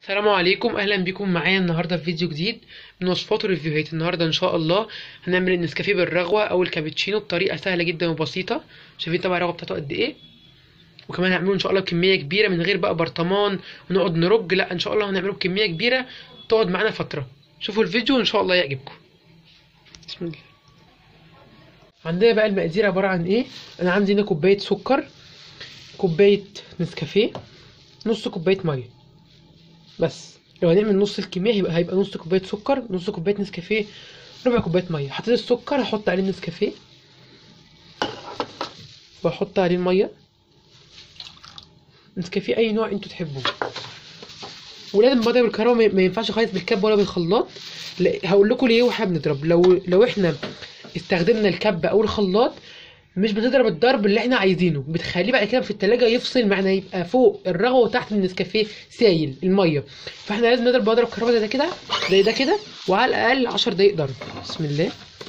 السلام عليكم اهلا بكم معايا النهارده في فيديو جديد من وصفات وريفيوهات النهارده ان شاء الله هنعمل النسكافيه بالرغوه او الكابتشينو بطريقه سهله جدا وبسيطه شايفين طبعا الرغوه بتاعته قد ايه وكمان هنعمله ان شاء الله بكميه كبيره من غير بقى برطمان ونقعد نرج لا ان شاء الله هنعمله بكميه كبيره تقعد معانا فتره شوفوا الفيديو وان شاء الله يعجبكم بسم الله عندنا بقى المقادير عباره عن ايه انا عندي هنا كوبايه سكر كوبايه نسكافيه نص كوبايه ميه بس لو هنعمل نص الكميه هيبقى هيبقى نص كوبايه سكر نص كوبايه نسكافيه ربع كوبايه ميه حطيت السكر هحط عليه النسكافيه واحط عليه الميه نسكافيه اي نوع انتوا تحبوه ولازم المضرب الكهرباء ما ينفعش خالص بالكب ولا بالخلاط لا هقول لكم ليه واحنا بنضرب لو لو احنا استخدمنا الكب او الخلاط مش بتضرب الضرب اللي احنا عايزينه بتخليه بعد كده في التلاجة يفصل معنا يبقى فوق الرغوة وتحت النسكافيه سايل المية فاحنا لازم نضرب بضرب كهرباء زي ده كده زي ده كده وعلى الأقل عشر دقايق ضرب بسم الله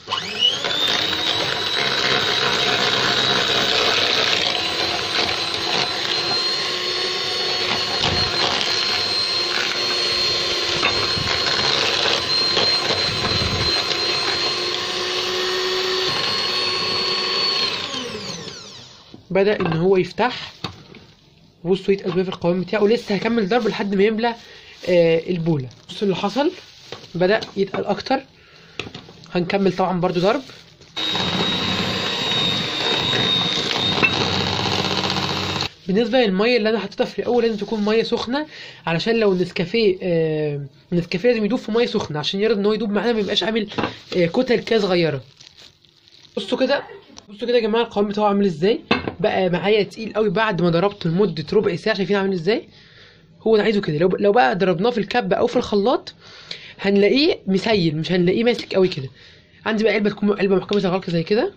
بدأ إن هو يفتح بصوا يتقل بيه في القوام بتاعه ولسه هكمل ضرب لحد ما يملى آه البولة بصوا اللي حصل بدأ يتقل أكتر هنكمل طبعا برضو ضرب بالنسبة للمية اللي أنا حطيتها في الأول لازم تكون مية سخنة علشان لو النسكافيه آه النسكافيه لازم يدوب في مية سخنة عشان يرضى إن هو يدوب معانا ميبقاش عامل آه كتل كده صغيرة بصوا كده بصوا كده يا جماعه القوام بتاعه عامل ازاي بقى معايا تقيل قوي بعد ما ضربته لمده ربع ساعه شايفين عامل ازاي هو انا عايزه كده لو لو بقى ضربناه في الكب او في الخلاط هنلاقيه مسيل مش هنلاقيه ماسك قوي كده عندي بقى علبه تكون علبه محكمه الغلق زي كده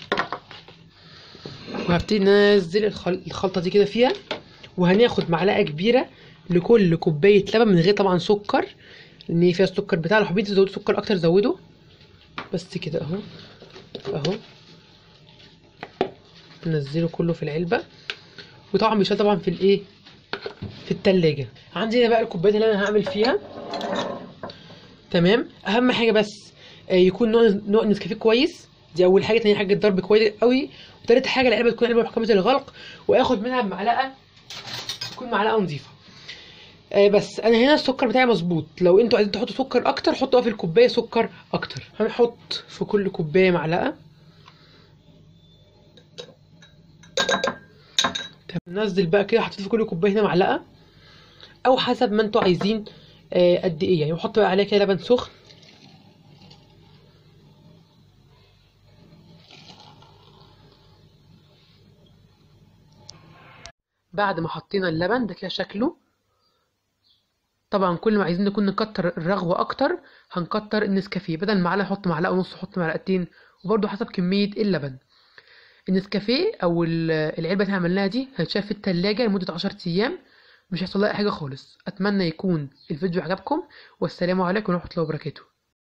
وهبتدي انزل الخل... الخلطه دي كده فيها وهناخد معلقه كبيره لكل كوبايه لبن من غير طبعا سكر لان فيها السكر بتاع لو حبيتوا تزودوا سكر اكتر زودوا بس كده اهو اهو ننزله كله في العلبه وطبعا بيشال طبعا في الايه في التلاجة عندي هنا بقى الكوبايات اللي انا هعمل فيها تمام اهم حاجه بس آه يكون نوع نوع نسكافيه كويس دي اول حاجه تاني حاجه الضرب كويس قوي وتالت حاجه العلبه تكون علبه محكمه الغلق واخد منها بمعلقه تكون معلقه نظيفه آه بس انا هنا السكر بتاعي مظبوط لو انتوا عايزين تحطوا سكر اكتر حطوا في الكوبايه سكر اكتر هنحط في كل كوبايه معلقه ننزل بقى كده حطيت في كل كوبايه هنا معلقه او حسب ما انتوا عايزين آه قد ايه يعني وحط بقى عليها كده لبن سخن بعد ما حطينا اللبن ده كده شكله طبعا كل ما عايزين نكون نكتر الرغوه اكتر هنكتر النسكافيه بدل معلقه نحط معلقه ونص نحط معلقتين وبرده حسب كميه اللبن النسكافيه او العلبه اللي عملناها دي هتشال في التلاجة لمده 10 ايام مش هيحصل لها حاجه خالص اتمنى يكون الفيديو عجبكم والسلام عليكم ورحمه الله وبركاته